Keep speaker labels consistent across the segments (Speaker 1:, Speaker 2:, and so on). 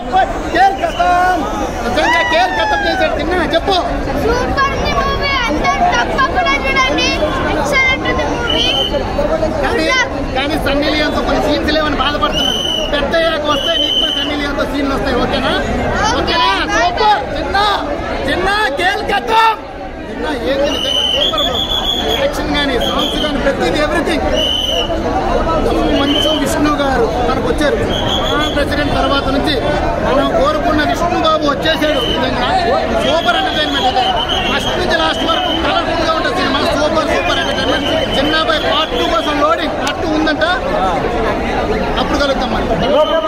Speaker 1: Bye Khel కథం నిజంగా కేల్ కథం చేశాడు చిన్న చెప్పు
Speaker 2: సూపర్ ఉంది మూవీ అందరూ తప్పకుండా చూడండి ఎక్సలెంట్ ఉంది మూవీ
Speaker 1: కానీ కానీ సన్నీ లియోన్తో కొన్ని సీన్స్ లేవని బాధపడుతున్నాడు పెద్ద అయ్యాక వస్తే నీకు కూడా సన్నీ లియోన్తో సీన్లు వస్తాయి ఓకేనా ఓకేనా సూపర్ చిన్న చిన్న కేల్ కథం చిన్న ఏంది నిజంగా సూపర్ బ్రో యాక్షన్ కానీ సాంగ్స్ కానీ ప్రతిదీ ఎవ్రీథింగ్ మంచు విష్ణు గారు మనకు వచ్చారు మన ప్రెసిడెంట్ తర్వాత నుంచి మనం కోరుకున్న విష్ణు బాబు వచ్చేసాడు నిజంగా సూపర్ ఎంటర్టైన్మెంట్ ఇది ఫస్ట్ నుంచి లాస్ట్ వరకు కలర్ఫుల్ గా ఉంటుంది సినిమా సూపర్ సూపర్ ఎంటర్టైన్మెంట్ చిన్నబాయ్ పార్ట్ టూ కోసం లోడింగ్ పార్ట్ టూ ఉందంట అప్పుడు కలుగుతాం మనం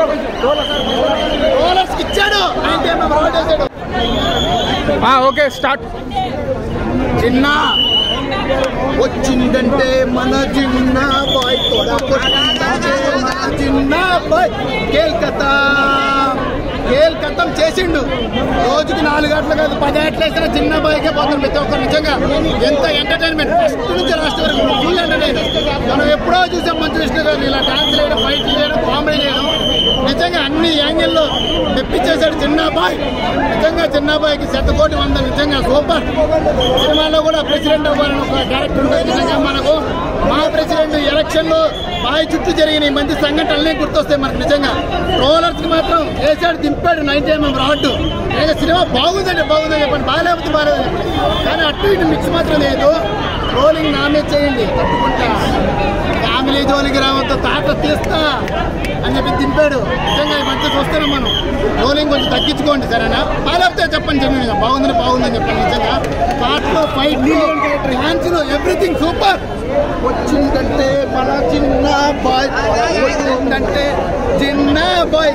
Speaker 1: రోలర్స్ ఇచ్చాడు నైన్టీ ఎంఎం రోడ్ వేసాడు
Speaker 3: ఓకే స్టార్ట్
Speaker 1: చిన్న వచ్చిందంటే మన చిన్న బాయ్ కూడా కొట్టిందంటే మన చిన్న బాయ్ కేల్కతా కేల్కతం చేసిండు రోజుకి నాలుగు గంటలు కాదు పది గంటలు వేసిన చిన్న బాయ్కే పోతాం ప్రతి ఒక్కరు నిజంగా ఎంత ఎంటర్టైన్మెంట్ ఫస్ట్ నుంచి లాస్ట్ వరకు ఫుల్ ఎంటర్టైన్ మనం ఎప్పుడో చూసాం మంచి విష్ణు గారు ఇలా డాన్స్ చేయడం ఫైట్లు చేయడం కామెడీ చేయడం నిజంగా అన్ని యాంగిల్లో తెప్పించేశాడు చిన్న బాయ్ నిజంగా చిన్న బాయ్కి శతకోటి వంద నిజంగా సూపర్ సినిమాలో కూడా ప్రెసిడెంట్ అవ్వాలని ఒక క్యారెక్టర్ ఉంటుంది నిజంగా మనకు మా ప్రెసిడెంట్ ఎలక్షన్ లో బాయ్ చుట్టూ జరిగిన ఈ మంచి సంఘటనలే గుర్తొస్తాయి మనకు నిజంగా రోలర్స్ కి మాత్రం వేసాడు దింపాడు నైన్టీ ఎంఎం రాడ్ నిజంగా సినిమా బాగుందంటే బాగుందని చెప్పండి బాగాలేకపోతే బాగాలేదని చెప్పండి కానీ అటు ఇటు మిక్స్ మాత్రం లేదు రోలింగ్ నామే చేయండి తప్పుకుంటా ఫ్యామిలీ జోలికి రావద్దు తాట తీస్తా అని చెప్పి దింపాడు నిజంగా ఈ మధ్య చూస్తున్నాం మనం రోలింగ్ కొంచెం తగ్గించుకోండి సరేనా బాగాలేకపోతే చెప్పండి చెప్పండి బాగుందని బాగుందని చెప్పండి నిజంగా పాటలు ఫైట్ డాన్సులు ఎవ్రీథింగ్ సూపర్ వచ్చిందంటే మన చిన్న బాయ్ వచ్చిందంటే చిన్న బాయ్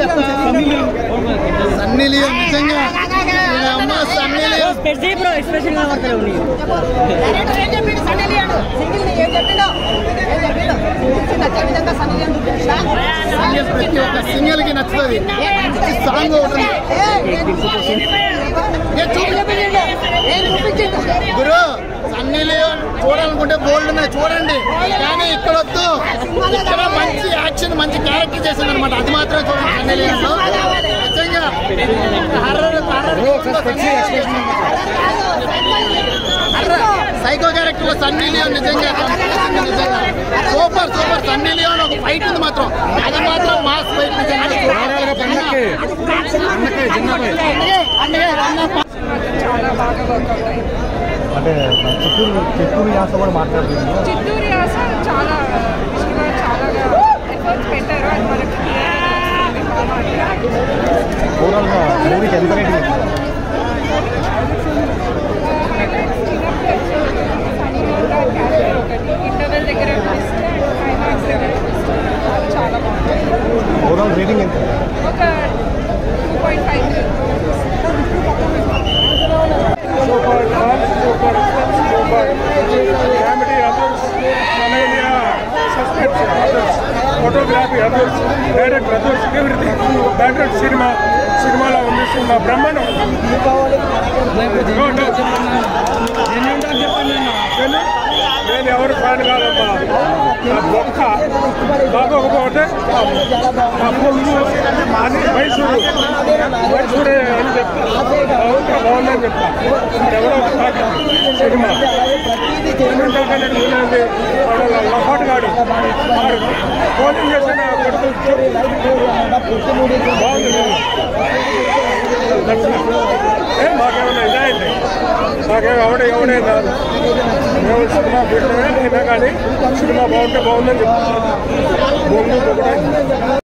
Speaker 1: సన్నీ లియోన్ నిజంగా ఈయన అమ్మ సన్నీ లియోన్ సింగిల్ ప్రతి ఒక్క సింగిల్ కి నచ్చుతుంది సాంగ్ ఒకటి ఏ చూపు. గురు సన్నీ లియోన్ చూడాలనుకుంటే బోల్డ్ ఉన్నాయి చూడండి కానీ ఇక్కడ వద్దు ఇక్కడ మంచి యాక్షన్ మంచి క్యారెక్టర్ చేసింది అనమాట అది మాత్రమే చూడండి సన్నీ లియోన్ లో నిజంగా హర్రర్ సైకో క్యారెక్టర్ లో సన్నీ లియోన్ నిజంగా నిజంగా సూపర్ సూపర్ సన్నీ లియోన్ ఒక ఫైట్ ఉంది మాత్రం అది మాత్రం మాస్ ఫైట్ నిజంగా
Speaker 4: అంటే చిత్తూరు చిత్తూరు యాస కూడా మాట్లాడుతుంది
Speaker 5: చిత్తూరు యాస చాలా శివ చాలా ఎఫర్ట్స్ పెట్టారు అది మనకి
Speaker 4: ఓవరాల్గా మూవీకి ఎంత రేటింగ్ ఇస్తారు?
Speaker 5: ఇంటర్వెల్ దగ్గర ట్విస్ట్ క్లైమాక్స్ దగ్గర ట్విస్ట్ చాలా బాగుంది
Speaker 4: ఓవరాల్ రేటింగ్ ఎంత
Speaker 5: ఒక two point five
Speaker 3: super dance super super comedy others మలేరియా suspense others photography others direct others everything background సినిమా సినిమాలో ఉంది సినిమా బ్రహ్మాండం Go, go. నేను నేను ఎవరు ఫ్యాన్ కాదమ్మా నా బొక్క బాగోకపోతే నా పొంగు అది మైసూరు మైసూరే అని చెప్తా బాగుంటే బాగుందని చెప్తా ఎవరో కాదు సినిమా లఫాట్ గాడు వాడు పోలింగ్ చేసిన కొడుకు బాగుంది ఏ మాకేమైనా ఇదైంది మాకేం ఎవడే ఎవడే కాదు మేము సినిమా పెట్టినా అయినా కానీ సినిమా బాగుంటే బాగుందని చెప్తాను బొంగు ఒకటే